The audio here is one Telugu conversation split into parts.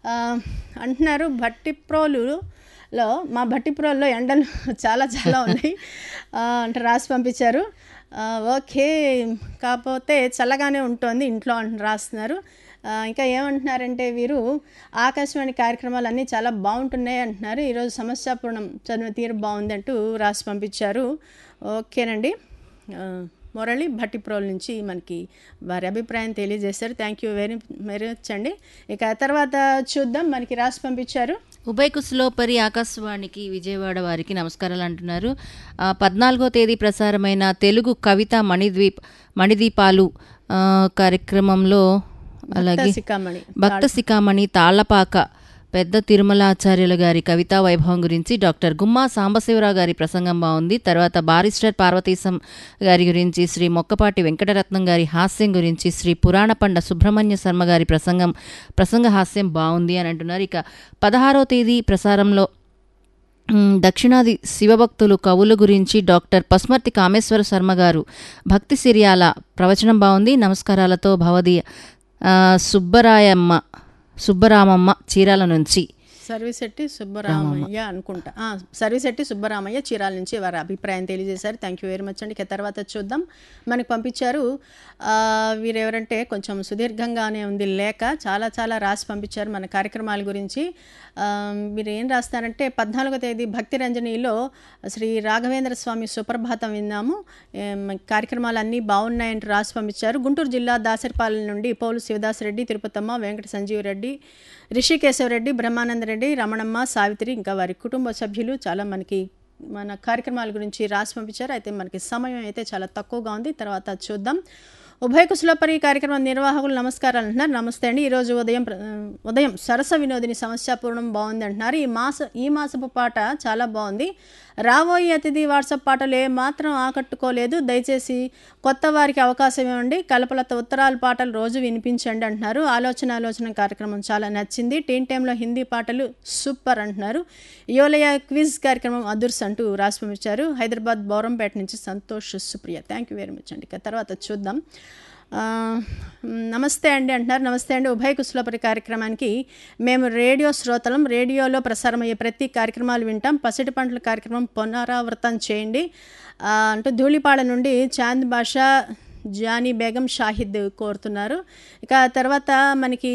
ఆ, అంటున్నారు భట్టిప్రోలులో మా భట్టిప్రోల్లో ఎండలు చాలా చాలా ఉన్నాయి ఆ, అంటే రాసి పంపించారు ఆ, ఓకే కాకపోతే చల్లగానే ఉంటుంది ఇంట్లో అంటు రాస్తున్నారు ఆ, ఇంకా ఏమంటున్నారంటే వీరు ఆకాశవాణి కార్యక్రమాలు అన్నీ చాలా బాగుంటున్నాయి అంటున్నారు ఈరోజు సమస్యాపూర్ణం చదివిన తీరు బాగుంది అంటూ రాసి పంపించారు ఓకేనండి ఆ, మురళి భట్టిప్రోల్ నుంచి మనకి వారి అభిప్రాయం తెలియజేశారు thank you very very much అండి ఇక తర్వాత చూద్దాం మనకి రాసి పంపించారు ఉభయ కుశలోపరి ఆకాశవాణికి విజయవాడ వారికి నమస్కారాలు అంటున్నారు ఆ, పద్నాలుగో తేదీ ప్రసారమైన తెలుగు కవిత మణిద్వీప్ మణిదీపాలు ఆ, కార్యక్రమంలో అలాగే శిఖామణి భక్త శిఖామణి తాళ్లపాక పెద్ద తిరుమలాచార్యుల గారి కవితా వైభవం గురించి డాక్టర్ గుమ్మా సాంబశివరావు గారి ప్రసంగం బాగుంది తర్వాత బారిస్టర్ పార్వతీశం గారి గురించి శ్రీ మొక్కపాటి వెంకటరత్నం గారి హాస్యం గురించి శ్రీ పురాణపండ సుబ్రహ్మణ్య శర్మ గారి ప్రసంగం ప్రసంగ హాస్యం బాగుంది అని అంటున్నారు ఇక పదహారో తేదీ ప్రసారంలో మ్, దక్షిణాది శివభక్తులు కవుల గురించి డాక్టర్ పస్మర్తి కామేశ్వర శర్మ గారు భక్తి సిరియాల ప్రవచనం బాగుంది నమస్కారాలతో భవదీయ ఆ, సుబ్బరాయమ్మ సుబ్బరామమ్మ చీరాల నుంచి సర్వీసెట్టి సుబ్బరామయ్య అనుకుంటా ఆ, సర్వీసెట్టి సుబ్బరామయ్య చీరాల నుంచి వారి అభిప్రాయం తెలియజేశారు థ్యాంక్ యూ వెరీ మచ్ అండి ఇక తర్వాత చూద్దాం మనకు పంపించారు ఆ, వీరెవరంటే కొంచెం సుదీర్ఘంగానే ఉంది లేక చాలా చాలా రాసి పంపించారు మన కార్యక్రమాల గురించి ఆ, మీరు ఏం రాస్తారంటే పద్నాలుగో తేదీ భక్తి రంజనీలో శ్రీ రాఘవేంద్ర స్వామి సుప్రభాతం విన్నాము ఏం, కార్యక్రమాలు అన్నీ బాగున్నాయంటూ రాసి పంపించారు గుంటూరు జిల్లా దాసరిపాలెం నుండి పోలు శివదాస్ రెడ్డి తిరుపతమ్మ వెంకట సంజీవ్ రెడ్డి రిషికేశవరెడ్డి బ్రహ్మానంద రెడ్డి రమణమ్మ సావిత్రి ఇంకా వారి కుటుంబ సభ్యులు చాలా మనకి మన కార్యక్రమాల గురించి రాసి పంపించారు అయితే మనకి సమయం అయితే చాలా తక్కువగా ఉంది తర్వాత చూద్దాం ఉభయ కుశలపరి కార్యక్రమం నిర్వాహకులు నమస్కారాలు అంటున్నారు నమస్తే అండి ఈరోజు ఉదయం ప్ర- ఉదయం సరస వినోదిని సమస్యాపూర్ణం బాగుంది అంటున్నారు ఈ మాస ఈ మాసపు పాట చాలా బాగుంది రాబోయే అతిథి వాట్సాప్ పాటలు ఏ మాత్రం ఆకట్టుకోలేదు దయచేసి కొత్త వారికి అవకాశం ఇవ్వండి కలపలత ఉత్తరాల పాటలు రోజు వినిపించండి అంటున్నారు ఆలోచన ఆలోచన కార్యక్రమం చాలా నచ్చింది టీన్ టైంలో హిందీ పాటలు సూపర్ అంటున్నారు యోలయ క్విజ్ కార్యక్రమం అదుర్స్ అంటూ రాసి పంపించారు హైదరాబాద్ బౌరంపేట నుంచి Santosh Supriya thank you very much అండి ఇక తర్వాత చూద్దాం ఆ, నమస్తే అండి అంటున్నారు నమస్తే అండి ఉభయ కుశలపరి కార్యక్రమానికి మేము రేడియో శ్రోతలం రేడియోలో ప్రసారమయ్యే ప్రతి కార్యక్రమాలు వింటాం పసిడి పంటల కార్యక్రమం పునరావృతం చేయండి ఆ, అంటూ ధూళిపాడ నుండి చాంద్ బాషా జానీ బేగం షాహిద్ కోరుతున్నారు ఇక తర్వాత మనకి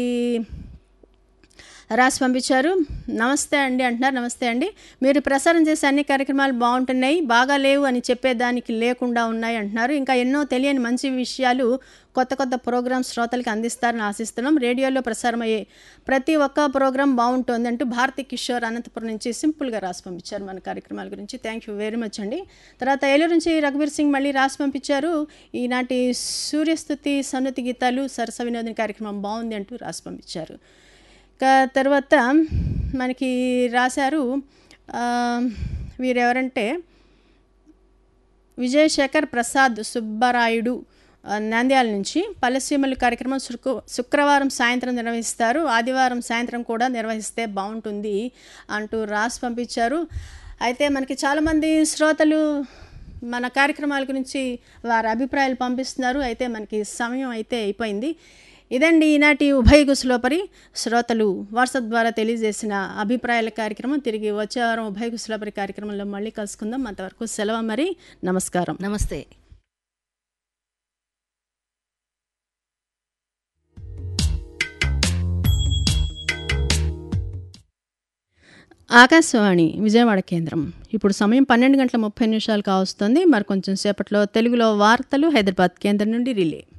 రాసి పంపించారు నమస్తే అండి అంటున్నారు నమస్తే అండి మీరు ప్రసారం చేసే అన్ని కార్యక్రమాలు బాగుంటున్నాయి బాగా లేవు అని చెప్పేదానికి లేకుండా ఉన్నాయి అంటున్నారు ఇంకా ఎన్నో తెలియని మంచి విషయాలు కొత్త కొత్త ప్రోగ్రామ్ శ్రోతలకు అందిస్తారని ఆశిస్తున్నాం రేడియోలో ప్రసారమయ్యే ప్రతి ఒక్క ప్రోగ్రాం బాగుంటుంది అంటూ భారతి కిషోర్ అనంతపురం నుంచి సింపుల్గా రాసి పంపించారు మన కార్యక్రమాల గురించి థ్యాంక్ యూ వెరీ మచ్ అండి తర్వాత ఏలూరు నుంచి రఘువీర్ సింగ్ మళ్ళీ రాసి పంపించారు ఈనాటి సూర్యస్థుతి సన్నుతి గీతాలు సరస వినోదిని కార్యక్రమం బాగుంది అంటూ రాసి పంపించారు ఇంకా తర్వాత మనకి రాశారు ఆ, వీరెవరంటే విజయశేఖర్ ప్రసాద్ సుబ్బరాయుడు ఆ, నంద్యాల నుంచి పల్లెసీమల కార్యక్రమం శుక్ర శుక్రవారం సాయంత్రం నిర్వహిస్తారు ఆదివారం సాయంత్రం కూడా నిర్వహిస్తే బాగుంటుంది అంటూ రాసి పంపించారు అయితే మనకి చాలామంది శ్రోతలు మన కార్యక్రమాల గురించి వారి అభిప్రాయాలు పంపిస్తున్నారు అయితే మనకి సమయం అయితే అయిపోయింది ఇదండి ఈనాటి ఉభయ కుశలోపరి శ్రోతలు వాట్సాప్ ద్వారా తెలియజేసిన అభిప్రాయాల కార్యక్రమం తిరిగి వచ్చే వారం ఉభయ కుశలోపరి కార్యక్రమంలో మళ్ళీ కలుసుకుందాం అంతవరకు సెలవు మరి నమస్కారం నమస్తే ఆకాశవాణి విజయవాడ కేంద్రం ఇప్పుడు సమయం పన్నెండు గంటల ముప్పై నిమిషాలు కావస్తుంది మరి కొంచెం సేపట్లో తెలుగులో వార్తలు హైదరాబాద్ కేంద్రం నుండి రిలే